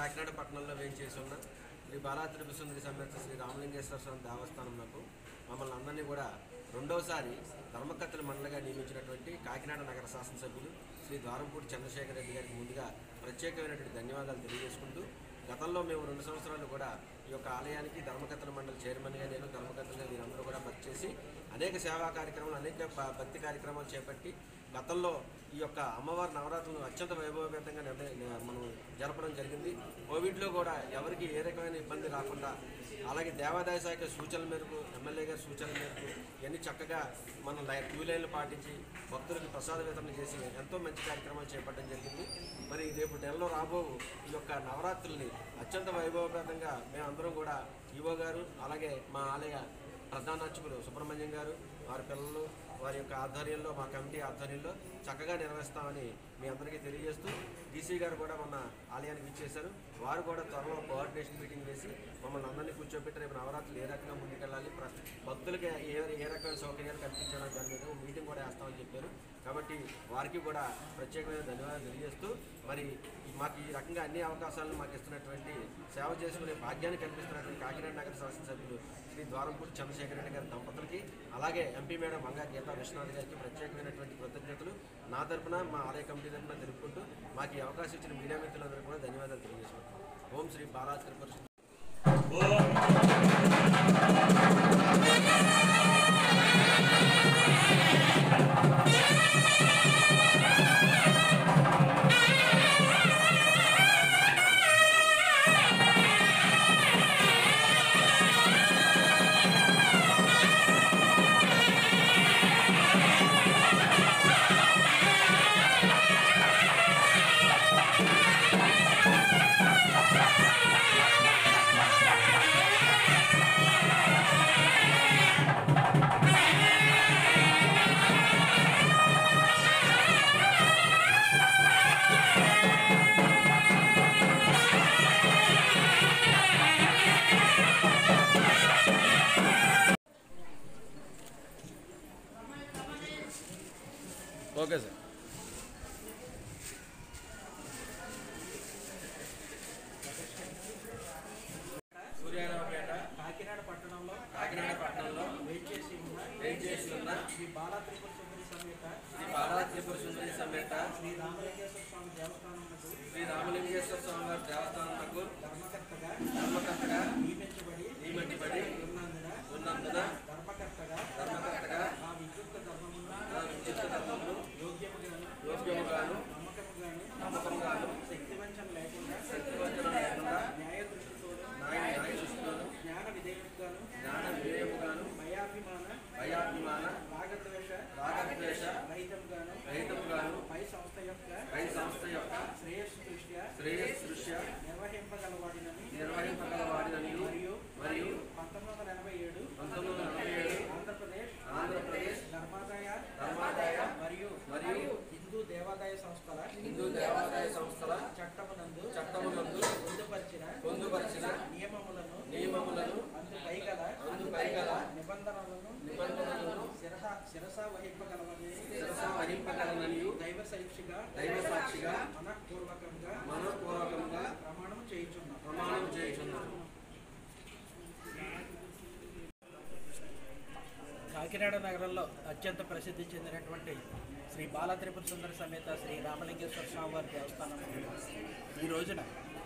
కాకినాడ పట్టణంలో వేయించేసి ఉన్న శ్రీ బాలాత్రిపు సుందరి సమేత శ్రీ రామలింగేశ్వర స్వామి దేవస్థానంలో మమ్మల్ని అందరినీ కూడా రెండోసారి ధర్మకర్తల మండలిగా నియమించినటువంటి కాకినాడ నగర శాసనసభ్యులు శ్రీ ద్వారంపూడి చంద్రశేఖర్ రెడ్డి గారికి ముందుగా ప్రత్యేకమైనటువంటి ధన్యవాదాలు తెలియజేసుకుంటూ గతంలో మేము రెండు సంవత్సరాలు కూడా ఈ యొక్క ఆలయానికి ధర్మకర్తల మండలి చైర్మన్గా నేను ధర్మకర్తలుగా మీరందరూ కూడా పనిచేసి అనేక సేవా కార్యక్రమాలు అనేక భ- భక్తి కార్యక్రమాలు చేపట్టి గతంలో ఈ యొక్క అమ్మవారి నవరాత్రులను అత్యంత వైభవపేతంగా నిర్ణయ మనం జరపడం జరిగింది కోవిడ్లో కూడా ఎవరికి ఏ రకమైన ఇబ్బంది రాకుండా అలాగే దేవాదాయ శాఖ సూచనల మేరకు ఎమ్మెల్యే గారి సూచనల మేరకు ఇవన్నీ చక్కగా మనం లై క్యూ లైన్లు పాటించి భక్తులకు ప్రసాద వితరణ చేసి ఎంతో మంచి కార్యక్రమాలు చేపట్టడం జరిగింది మరి రేపు నెలలో రాబో ఈ యొక్క నవరాత్రుల్ని అత్యంత వైభవపేతంగా మేమందరం కూడా ఈవో గారు అలాగే మా ఆలయ ప్రధాన అర్చకులు సుబ్రహ్మణ్యం గారు వారి పిల్లలు వారి యొక్క ఆధ్వర్యంలో మా కమిటీ ఆధ్వర్యంలో చక్కగా నిర్వహిస్తామని మీ అందరికీ తెలియజేస్తూ డీసీ గారు కూడా మొన్న ఆలయానికి ఇచ్చేశారు వారు కూడా త్వరలో కోఆర్డినేషన్ మీటింగ్ వేసి మమ్మల్ని అందరినీ కూర్చోబెట్టి రేపు నవరాత్రులు ఏ రకంగా ముందుకెళ్ళాలి ప్ర- భక్తులకి ఏ ఏ రకమైన సౌకర్యాలు కల్పించడం దాని మీద మీటింగ్ కూడా వేస్తామని చెప్పారు కాబట్టి వారికి కూడా ప్రత్యేకమైన ధన్యవాదాలు తెలియజేస్తూ మరి మాకు ఈ రకంగా అన్ని అవకాశాలను మాకు ఇస్తున్నటువంటి సేవ చేసుకునే భాగ్యాన్ని కల్పిస్తున్నటువంటి కాకినాడ నగర శాసనసభ్యులు శ్రీ ద్వారంపూడి చంద్రశేఖర రెడ్డి గారి దంపతులకి అలాగే ఎంపీ మేడం మంగా గీతా విశ్వనాథ్ గారికి ప్రత్యేకమైనటువంటి కృతజ్ఞతలు నా తరపున మా ఆలయ కమిటీ తరపున తెలుపుకుంటూ మాకు ఈ అవకాశం ఇచ్చిన మీడియా మిత్రులందరూ కూడా ధన్యవాదాలు తెలియజేసుకుంటాం ఓం శ్రీ బాలా త్రిపుర ఓకే సార్ సూర్యారావుపేట కాకినాడ పట్టణంలో కాకినాడ పట్టణంలో వేచేసి ఉన్న వేయించేసి ఉన్న శ్రీ బాలా త్రిపుర సుందరి సమేత శ్రీ బాలా త్రిపుర సుందరి సమేత శ్రీ రామలింగేశ్వర స్వామి దేవస్థానమునకు శ్రీ రామలింగేశ్వర స్వామి వారి దేవస్థానంకు ధర్మకర్తగా ధర్మకర్తగా నియమించబడి నియమించబడి ఉన్నందున ఉన్నందున ధర్మకర్తగా ధర్మకర్తగా ఆ విద్యుత్ ధర్మమును నా విద్యుత్ ధర్మమును యోగ్యముగాను యోగ్యముగాను నమ్మకముగాను నమ్మకముగాను శక్తివంచన లేకుండా శక్తివంచన లేకుండా న్యాయ దృష్టితోను న్యాయ న్యాయ దృష్టితోను జ్ఞాన విధేయుడుగాను జ్ఞాన వివేకముగాను భయాభిమాన భయాభిమాన రాగద్వేష రాగద్వేష రహితముగాను రహితముగాను పై సంస్థ యొక్క పై సంస్థ యొక్క శ్రేయస్సు దృష్ట్యా శ్రేయస్ దృష్ట్యా నిర్వహింపగలవాడినని నిర్వహింపగలవాడినని మరియు మరియు పంతొమ్మిది వందల ఎనభై ఏడు పంతొమ్మిది వందల నలభై ఏడు ఆంధ్రప్రదేశ్ ఆంధ్రప్రదేశ్ ధర్మాదాయ ధర్మాదాయ మరియు మరియు హిందూ దేవాదాయ సంస్థల హిందూ దేవాదాయ సంస్థల చట్టమునందు చట్టమునందు పొందుపరిచిన పొందుపరిచిన నియమములను నియమములను అందుపై గల అందుపై గల నిబంధనలను నిబంధనలను శిరస శిరస వహింపగలవని శిరస వహింపగలననియు దైవ సాక్షిగా దైవ సాక్షిగా మనఃపూర్వకంగా మనఃపూర్వకంగా ప్రమాణం చేయుచున్నాం ప్రమాణం చేయుచున్నాను కాకినాడ నగరంలో అత్యంత ప్రసిద్ధి చెందినటువంటి శ్రీ బాల త్రిపుర సుందర సమేత శ్రీ రామలింగేశ్వర స్వామి వారి దేవస్థానం ఈ రోజున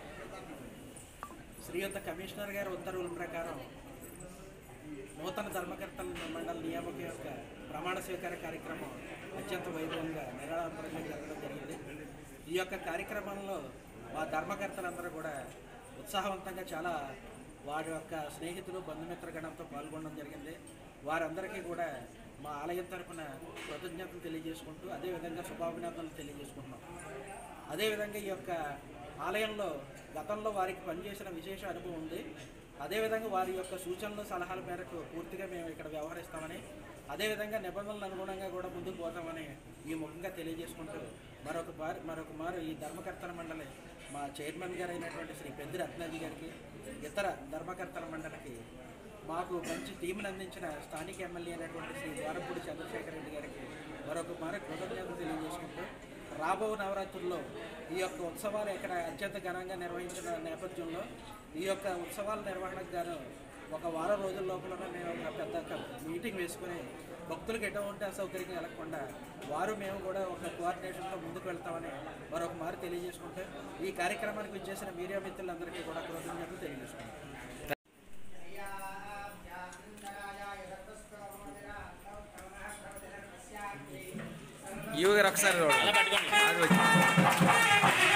శ్రీయుత కమిషనర్ గారి ఉత్తర్వుల ప్రకారం నూతన ధర్మకర్తల మండలి నియామక యొక్క ప్రమాణ స్వీకార కార్యక్రమం అత్యంత వైభవంగా నిరాడంబరంగా జరగడం జరిగింది ఈ యొక్క కార్యక్రమంలో మా ధర్మకర్తలందరూ కూడా ఉత్సాహవంతంగా చాలా వారి యొక్క స్నేహితులు బంధుమిత్రగణంతో పాల్గొనడం జరిగింది వారందరికీ కూడా మా ఆలయం తరపున కృతజ్ఞతలు తెలియజేసుకుంటూ అదేవిధంగా శుభాభినందనలు తెలియజేసుకుంటున్నాం అదేవిధంగా ఈ యొక్క ఆలయంలో గతంలో వారికి పనిచేసిన విశేష అనుభవం ఉంది అదేవిధంగా వారి యొక్క సూచనలు సలహాల మేరకు పూర్తిగా మేము ఇక్కడ వ్యవహరిస్తామని అదేవిధంగా నిబంధనలకు అనుగుణంగా కూడా ముందుకు పోతామని ఈ ముఖంగా తెలియజేసుకుంటూ మరొక మారు మరొక మారు ఈ ధర్మకర్తల మండలి మా చైర్మన్ గారు అయినటువంటి శ్రీ పెద్ది రత్నాజీ గారికి ఇతర ధర్మకర్తల మండలికి మాకు మంచి టీంను అందించిన స్థానిక ఎమ్మెల్యే అయినటువంటి శ్రీ ద్వారపూడి చంద్రశేఖర్ రెడ్డి గారికి మరొక మారు కృతజ్ఞతలు తెలియజేసుకుంటూ రాబో నవరాత్రుల్లో ఈ యొక్క ఉత్సవాలు ఇక్కడ అత్యంత ఘనంగా నిర్వహించిన నేపథ్యంలో ఈ యొక్క ఉత్సవాల నిర్వహణకు గాను ఒక వారం రోజుల లోపల మేము ఒక పెద్ద క- మీటింగ్ వేసుకుని భక్తులకు ఎటువంటి అసౌకర్యం కలగకుండా వారు మేము కూడా ఒక కోఆర్డినేషన్తో ముందుకు వెళ్తామని మరొక మారు తెలియజేసుకుంటే ఈ కార్యక్రమానికి విచ్చేసిన మీడియా మిత్రులందరికీ కూడా కృతజ్ఞతలు తెలియజేసుకుంటాం యువ గారు ఒకసారి చూడండి. అది వచ్చి.